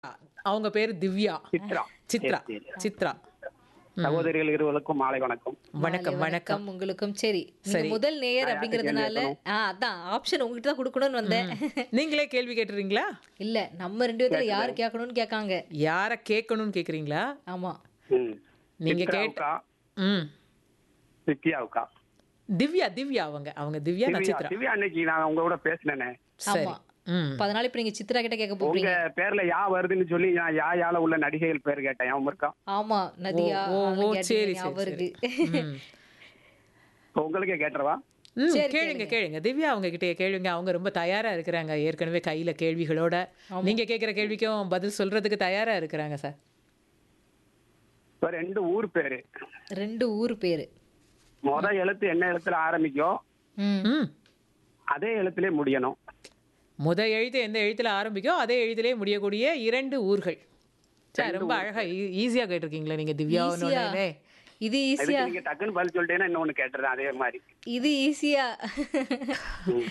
அவங்க பேரு திவ்யா சித்ரா சித்ரா சரி, சரி. சித்ரா சகோதரிகள் இருவருக்கும் மாலை வணக்கம் வணக்கம் மாலை வணக்கம் உங்களுக்கும் சரி நீங்க சரி. முதல் நேயர் நான் அப்படிங்கறதுனால யார்கிட்ட ஆ அதான் ஆப்ஷன் உங்ககிட்ட தான் கொடுக்கணும்னு வந்தேன் நீங்களே கேள்வி கேட்டுறீங்களா இல்ல நம்ம ரெண்டு பேத்துல யாரு கேட்கணும்னு கேட்காங்க யார கேட்கணும்னு கேக்குறீங்களா ஆமா ம். நீங்க கேட்ட- சித்ராவுக்கா ம் வித்யாவுக்கா திவ்யா திவ்யா அவங்க அவங்க திவ்யா நான் திவ்யா சித்ரா திவ்யா அன்னைக்கு நான் உங்க கூட பேசினேனே சரி ஆமா ம் இப்ப அதனால இப்ப நீங்க சித்ரா கிட்ட கேட்க உங்க போறீங்க பேர்ல யா வருதுன்னு சொல்லி நான் யா யால உள்ள நடிகைகள் பேர் கேட்டேன் ஞாபகம் இருக்கா ஆமா நதியா ஓ, ஓ, அதெல்லாம் சரி, கேட்டீங்க, சரி, ஞாபகம் இருக்கு ம். இப்ப உங்களுக்கே கேட்டுறவா ம் சரி, கேளுங்க கேளுங்க திவ்யா அவங்க கிட்ட கேளுங்க அவங்க ரொம்ப தயாரா இருக்கிறாங்க ஏற்கனவே கையில கேள்விகளோட நீங்க கேக்குற கேள்விக்கும் பதில் சொல்றதுக்கு தயாரா இருக்கிறாங்க சார் இப்ப ரெண்டு ஊர் பேரு ரெண்டு ஊர் பேரு முத எழுத்து என்ன எழுத்துல ஆரம்பிக்கும் ம் ம் அதே எழுத்திலே முடியணும் முத எழுத்து எந்த எழுத்துல ஆரம்பிக்கோ அதே எழுத்திலே முடியக்கூடிய இரண்டு ஊர்கள் சார் ரொம்ப அழகா ஈ- ஈஸியா கேட்டிருக்கீங்களா நீங்க திவ்யாவுன்னு ஈஸியா உடனே இது ஈஸியா அதுக்கு நீங்க டக்குன்னு பதில் சொல்லிட்டேன்னா இன்னொன்னு கேட்டுறேன் அதே மாதிரி இது ஈஸியா ம்.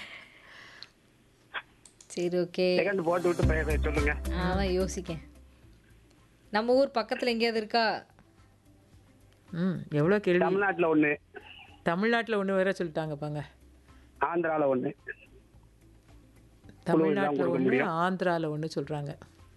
சரி ஓகே செகண்ட் போட்டு விட்டு பே- சொல்லுங்க அதான் யோசிக்கேன் நம்ம ஊர் பக்கத்துல எங்கேயாவது இருக்கா ம் எவ்வளோ கேள்வி தமிழ்நாட்டுல ஒண்ணு தமிழ்நாட்டுல ஒண்ணு வேற சொல்லிட்டாங்க பாங்க ஆந்திரால ஒண்ணு தமிழ்நாட்டுல கொடுக்க ஒண்ணு முடியும். ஆந்திரால ஒண்ணு சொல்றாங்க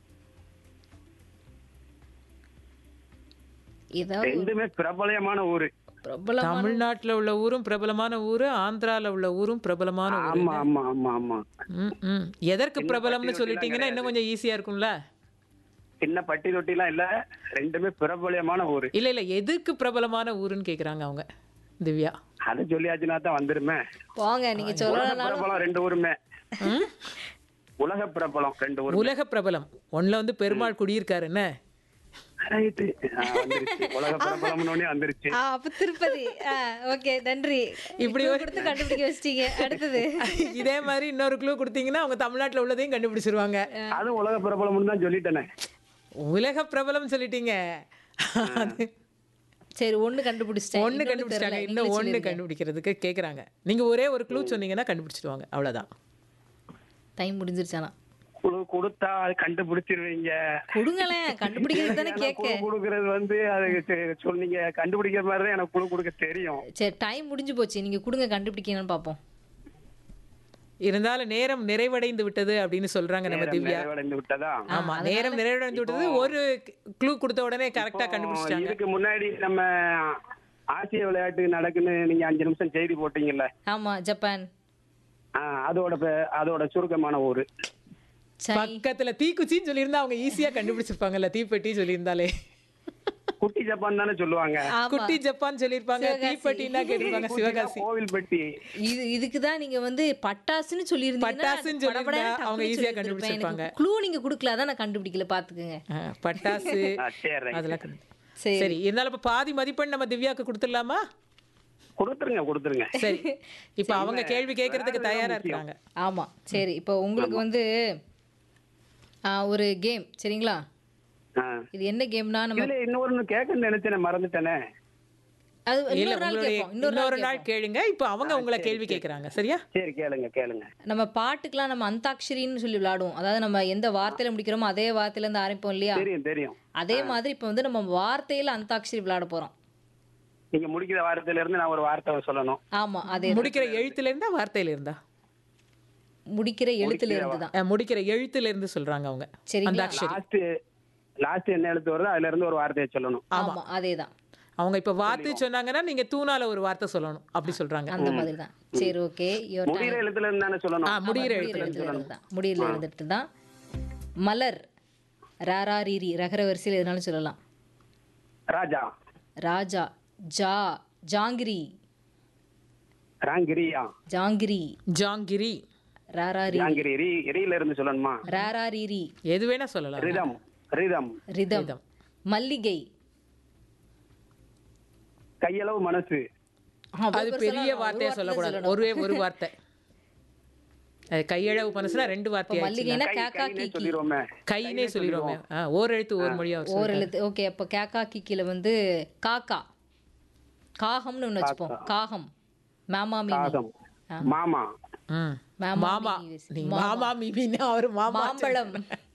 ஏதாவது ரெண்டுமே பிரபலமான ஊரு பிரபலம் தமிழ்நாட்டுல உள்ள ஊரும் பிரபலமான ஊரு ஆந்திரால உள்ள ஊரும் பிரபலமான ஊரு ஆமா ஆமா ஆமா ஆமா ம், ம். எதற்கு பிரபலம்னு சொல்லிட்டீங்கன்னா இன்னும் கொஞ்சம் ஈஸியா இருக்கும்ல சின்ன பட்டி தொட்டிலாம் இல்ல ரெண்டுமே பிரபலமான ஊரு இல்ல இல்ல எதுக்கு பிரபலமான ஊருன்னு கேக்குறாங்க அவங்க திவ்யா அதை சொல்லியாச்சுன்னா தான் வந்துருமே போங்க நீங்க உலக சொல்லலாம் பிரபலம் ரெண்டு ஊருமே ம்? உலக பிரபலம் ரெண்டு ஊரு உலக பிரபலம் ஒண்ணுல வந்து பெருமாள் குடியிருக்காரு என்ன ரைட்டு வந்துருச்சு உலக பிரபலம்னு வந்துருச்சு ஆ, அப்ப திருப்பதி ஓகே நன்றி இப்படி Clue ஒரு- கொடுத்து கண்டுபிடிக்க வச்சிட்டீங்க அடுத்தது இதே மாதிரி இன்னொரு க்ளூ கொடுத்தீங்கன்னா அவங்க தமிழ்நாட்டுல உள்ளதையும் கண்டுபிடிச்சிருவாங்க அதுவும் உலக பிரபலம்னு தான் சொல்லிட்டேனே உலக பிரபலம் சொல்லிட்டீங்க அது சரி ஒண்ணு கண்டுபிடிச்சிட்டேன் ஒண்ணு கண்டுபிடிச்சிட்டாங்க இன்னும் ஒண்ணு கண்டுபிடிக்கிறதுக்கு கேக்குறாங்க நீங்க ஒரே ஒரு க்ளூ சொன்னீங்கன்னா கண்டுபிடிச்சிடுவாங்க அவ்வளவுதான் டைம் முடிஞ்சிருச்சானா குழு கொடுத்தா அது கண்டுபிடிச்சிருவீங்க கொடுங்களேன் கண்டுபிடிக்கிறது தானே ஏன்னா கேட்க குழு கொடுக்கறது வந்து அது சரி, சொன்னீங்க கண்டுபிடிக்கிற மாதிரி தான் எனக்கு குழு கொடுக்க தெரியும் சரி டைம் முடிஞ்சு போச்சு நீங்க கொடுங்க கண்டுபிடிக்கணும்னு பாப்போம் இருந்தாலும் நேரம் நிறைவடைந்து விட்டது அப்படின்னு சொல்றாங்க நம்ம நேரம் திவ்யா நிறைவடைந்து விட்டதா ஆமா நேரம் நிறைவடைந்து விட்டது ஒரு க்ளூ கொடுத்த உடனே கரெக்டா கண்டுபிடிச்சிட்டாங்க இதுக்கு முன்னாடி நம்ம ஆசிய விளையாட்டு நடக்குன்னு நீங்க அஞ்சு நிமிஷம் செய்தி போட்டீங்கல்ல ஆமா ஜப்பான் ஆ, அதோட பே- அதோட சுருக்கமான ஊரு சை பக்கத்துல தீக்குச்சின்னு சொல்லியிருந்தா அவங்க ஈஸியா கண்டுபிடிச்சிருப்பாங்கல்ல தீப்பெட்டி சொல்லியிருந்தாலே குட்டி ஜப்பான் தானே சொல்லுவாங்க ஆமா குட்டி ஜப்பான் சொல்லியிருப்பாங்க தீப்பெட்டின்னா கேட்டிருப்பாங்க சிவகாசி கோவில் பெட்டி இது இதுக்கு தான் நீங்க வந்து பட்டாசுன்னு சொல்லியிருந்தீங்கன்னா பட்டாசுன்னு சொல்லியிருந்தா அவங்க easy ஆ கண்டுபிடிச்சிருப்பாங்க. க்ளூ நீங்க கொடுக்கல அதான் நான் கண்டுபிடிக்கல பாத்துக்கங்க ஆ, பட்டாசு ஆ, சரி right. அதெல்லாம் கண்டு- சரி சரி இருந்தாலும் இப்ப பாதி மதிப்பெண் நம்ம திவ்யாக்கு கொடுத்துடலாமா கொடுத்துருங்க கொடுத்துருங்க சரி இப்ப அவங்க கேள்வி கேட்கறதுக்கு தயாரா இருக்காங்க ஆமா சரி இப்போ உங்களுக்கு வந்து ஆ, ஒரு கேம் சரிங்களா ஆ. இது என்ன கேம்னா நம்ம இதுல இன்னொரு கேட்கணும்னு நினைச்சேன் மறந்துட்டேனே அது இல்ல இன்னொரு நாள் உங்களுடைய கேட்போம் இன்னொரு இன்னொரு நாள் நாள் கேளுங்க இப்ப அவங்க உங்களை கேள்வி கேக்குறாங்க சரியா சரி கேளுங்க கேளுங்க நம்ம பாட்டுக்கெல்லாம் நம்ம அந்தாக்ஷரின்னு சொல்லி விளையாடுவோம் அதாவது நம்ம எந்த வார்த்தையில முடிக்கிறோமோ அதே வார்த்தையில இருந்து ஆரம்பிப்போம் இல்லையா தெரியும் தெரியும் அதே மாதிரி இப்போ வந்து நம்ம வார்த்தையில அந்தாக்ஷரி விளையாட போறோம் நீங்க முடிக்கிற வார்த்தையில இருந்து நான் ஒரு வார்த்தை சொல்லணும் ஆமா அதே முடிக்கிற எழுத்துல இருந்தா வார்த்தையில இருந்தா முடிக்கிற எழுத்துல இருந்து தான் அஹ், முடிக்கிற எழுத்துல இருந்து சொல்றாங்க அவங்க சரிங்களா அந்தாக்ஷரி லாஸ்ட் லாஸ்ட் என்ன எழுத்து வருதோ அதுல இருந்து ஒரு வார்த்தையை சொல்லணும் ஆமா அதேதான் அவங்க இப்ப வார்த்தை சொன்னாங்கன்னா நீங்க தூணால ஒரு வார்த்தை சொல்லணும் அப்படி சொல்றாங்க அந்த மாதிரி தான் சரி ஓகே யோர் முடிகிற எழுத்துல இருந்து தானே சொல்லணும் ஆ முடிகிற முடியிற எழுத்துல இருந்து தான் முடியில இருந்துட்டு தான் மலர் ராரா ரீரி ரகர வரிசையில் எதுனாலும் சொல்லலாம் ராஜா ராஜா ஜா ஜாங்கிரி ராங்கிரியா ஜாங்கிரி ஜாங்கிரி ராரா ரீ ராங்கிரி ரீ ரீல இருந்து சொல்லணுமா ராரா ரீரி எது வேணா சொல்லலாம் ரிதம் ரிதம் ரிதம் மல்லிகை கையளவு மனசு அது பெரிய வார்த்தையா சொல்லக்கூடாது ஒரே ஒரு வார்த்தை அது கையளவு மனசுனா ரெண்டு வார்த்தை மல்லிகைனா கை கேக்கா கைனே கீக்கி சொல்லிடுவோமே கைனே சொல்லிடுவோமே ஆ, ஓர் எழுத்து ஓர் மொழியா ஓர் எழுத்து ஓகே அப்போ கேக்கா கீக்கில வந்து காக்கா காகம்னு ஒன்று வச்சுப்போம் காகம் மாமா மீமி காகம் மாமா ம் மாமா மாமா மீமி நீ மாமா மீமின்னா அவரு மாமா மாம்பழம்